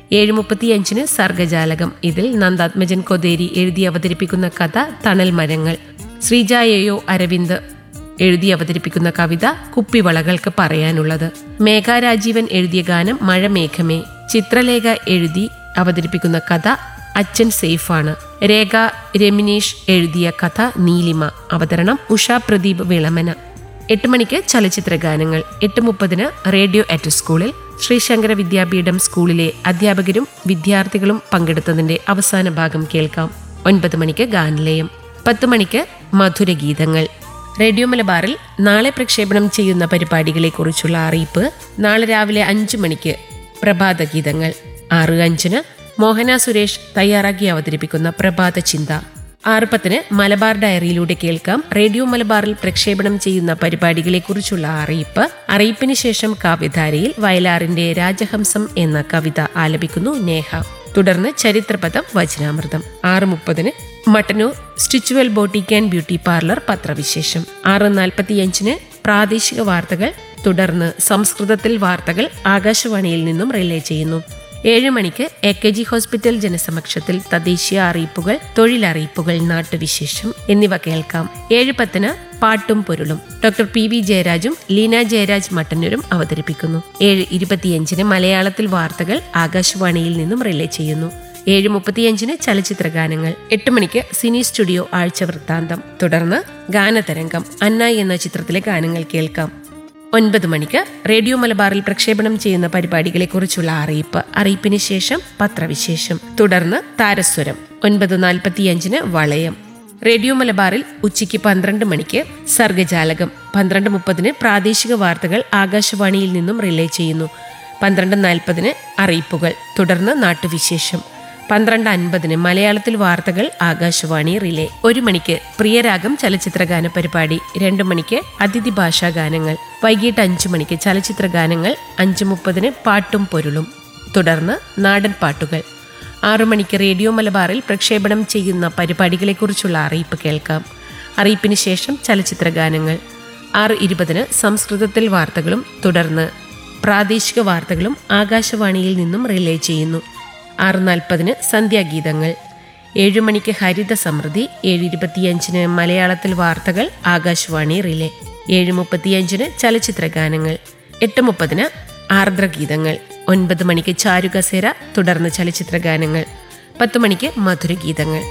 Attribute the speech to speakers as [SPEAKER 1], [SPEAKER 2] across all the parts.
[SPEAKER 1] ഏഴ് മുപ്പത്തിയഞ്ചിന് സർഗജാലകം ഇതിൽ നന്ദാത്മജൻ കൊതേരി എഴുതി അവതരിപ്പിക്കുന്ന കഥ തണൽ മരങ്ങൾ ശ്രീജായയോ അരവിന്ദ് എഴുതി അവതരിപ്പിക്കുന്ന കവിത കുപ്പിവളകൾക്ക് പറയാനുള്ളത് മേഘ രാജീവൻ എഴുതിയ ഗാനം മഴ മേഘമേ ചിത്രലേഖ എഴുതി അവതരിപ്പിക്കുന്ന കഥ അച്ഛൻ സേഫാണ് രേഖ രമിനീഷ് എഴുതിയ കഥ നീലിമ അവതരണം ഉഷ പ്രദീപ് വിളമന എട്ട് മണിക്ക് ചലച്ചിത്ര ഗാനങ്ങൾ എട്ട് മുപ്പതിന് റേഡിയോ അറ്റ് സ്കൂളിൽ ശ്രീശങ്കര വിദ്യാപീഠം സ്കൂളിലെ അധ്യാപകരും വിദ്യാർത്ഥികളും പങ്കെടുത്തതിന്റെ അവസാന ഭാഗം കേൾക്കാം ഒൻപത് മണിക്ക് ഗാനലയം പത്ത് മണിക്ക് മധുരഗീതങ്ങൾ റേഡിയോ മലബാറിൽ നാളെ പ്രക്ഷേപണം ചെയ്യുന്ന പരിപാടികളെക്കുറിച്ചുള്ള അറിയിപ്പ് നാളെ രാവിലെ അഞ്ചു മണിക്ക് പ്രഭാത ഗീതങ്ങൾ ആറ് അഞ്ചിന് മോഹന സുരേഷ് തയ്യാറാക്കി അവതരിപ്പിക്കുന്ന പ്രഭാത ചിന്ത ആറ് പത്തിന് മലബാർ ഡയറിയിലൂടെ കേൾക്കാം റേഡിയോ മലബാറിൽ പ്രക്ഷേപണം ചെയ്യുന്ന പരിപാടികളെക്കുറിച്ചുള്ള അറിയിപ്പ് അറിയിപ്പിന് ശേഷം കാവ്യധാരയിൽ വയലാറിന്റെ രാജഹംസം എന്ന കവിത ആലപിക്കുന്നു നേഹ തുടർന്ന് ചരിത്രപഥം വചനാമൃതം ആറ് മുപ്പതിന് മട്ടന്നൂർ സ്റ്റിച്ചുവൽ ബോട്ടിക് ആൻഡ് ബ്യൂട്ടി പാർലർ പത്രവിശേഷം ആറ് നാൽപ്പത്തിയഞ്ചിന് പ്രാദേശിക വാർത്തകൾ തുടർന്ന് സംസ്കൃതത്തിൽ വാർത്തകൾ ആകാശവാണിയിൽ നിന്നും റിലേ ചെയ്യുന്നു ഏഴ് മണിക്ക് എ കെ ജി ഹോസ്പിറ്റൽ ജനസമക്ഷത്തിൽ തദ്ദേശീയ അറിയിപ്പുകൾ തൊഴിലറിയിപ്പുകൾ നാട്ടുവിശേഷം എന്നിവ കേൾക്കാം ഏഴ് പത്തിന് പാട്ടും പൊരുളും ഡോക്ടർ പി വി ജയരാജും ലീന ജയരാജ് മട്ടന്നൂരും അവതരിപ്പിക്കുന്നു ഏഴ് ഇരുപത്തിയഞ്ചിന് മലയാളത്തിൽ വാർത്തകൾ ആകാശവാണിയിൽ നിന്നും റിലേ ചെയ്യുന്നു ഏഴ് മുപ്പത്തിയഞ്ചിന് ചലച്ചിത്ര ഗാനങ്ങൾ എട്ട് മണിക്ക് സിനി സ്റ്റുഡിയോ ആഴ്ച വൃത്താന്തം തുടർന്ന് ഗാനതരംഗം അന്ന എന്ന ചിത്രത്തിലെ ഗാനങ്ങൾ കേൾക്കാം ഒൻപത് മണിക്ക് റേഡിയോ മലബാറിൽ പ്രക്ഷേപണം ചെയ്യുന്ന പരിപാടികളെക്കുറിച്ചുള്ള അറിയിപ്പ് അറിയിപ്പിന് ശേഷം പത്രവിശേഷം തുടർന്ന് താരസ്വരം ഒൻപത് നാൽപ്പത്തിയഞ്ചിന് വളയം റേഡിയോ മലബാറിൽ ഉച്ചയ്ക്ക് പന്ത്രണ്ട് മണിക്ക് സർഗജാലകം പന്ത്രണ്ട് മുപ്പതിന് പ്രാദേശിക വാർത്തകൾ ആകാശവാണിയിൽ നിന്നും റിലേ ചെയ്യുന്നു പന്ത്രണ്ട് നാൽപ്പതിന് അറിയിപ്പുകൾ തുടർന്ന് നാട്ടുവിശേഷം പന്ത്രണ്ട് അൻപതിന് മലയാളത്തിൽ വാർത്തകൾ ആകാശവാണി റിലേ ഒരു മണിക്ക് പ്രിയരാഗം ചലച്ചിത്ര ഗാന പരിപാടി രണ്ട് മണിക്ക് അതിഥി ഭാഷാ ഗാനങ്ങൾ വൈകിട്ട് അഞ്ചു മണിക്ക് ചലച്ചിത്ര ഗാനങ്ങൾ അഞ്ചു മുപ്പതിന് പാട്ടും പൊരുളും തുടർന്ന് നാടൻ പാട്ടുകൾ ആറു മണിക്ക് റേഡിയോ മലബാറിൽ പ്രക്ഷേപണം ചെയ്യുന്ന പരിപാടികളെക്കുറിച്ചുള്ള അറിയിപ്പ് കേൾക്കാം അറിയിപ്പിന് ശേഷം ചലച്ചിത്ര ഗാനങ്ങൾ ആറ് ഇരുപതിന് സംസ്കൃതത്തിൽ വാർത്തകളും തുടർന്ന് പ്രാദേശിക വാർത്തകളും ആകാശവാണിയിൽ നിന്നും റിലേ ചെയ്യുന്നു ആറ് നാൽപ്പതിന് സന്ധ്യാഗീതങ്ങൾ ഏഴു മണിക്ക് ഹരിത സമൃദ്ധി ഏഴ് ഇരുപത്തിയഞ്ചിന് മലയാളത്തിൽ വാർത്തകൾ ആകാശവാണി റിലേ ഏഴ് മുപ്പത്തിയഞ്ചിന് ചലച്ചിത്ര ഗാനങ്ങൾ എട്ട് മുപ്പതിന് ആർദ്രഗീതങ്ങൾ ഒൻപത് മണിക്ക് ചാരുകസേര തുടർന്ന് ചലച്ചിത്ര ഗാനങ്ങൾ പത്ത് മണിക്ക് മധുരഗീതങ്ങൾ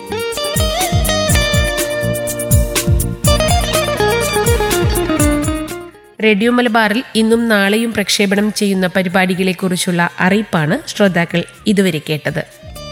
[SPEAKER 1] റേഡിയോ മലബാറിൽ ഇന്നും നാളെയും പ്രക്ഷേപണം ചെയ്യുന്ന പരിപാടികളെക്കുറിച്ചുള്ള അറിയിപ്പാണ് ശ്രോതാക്കൾ ഇതുവരെ കേട്ടത്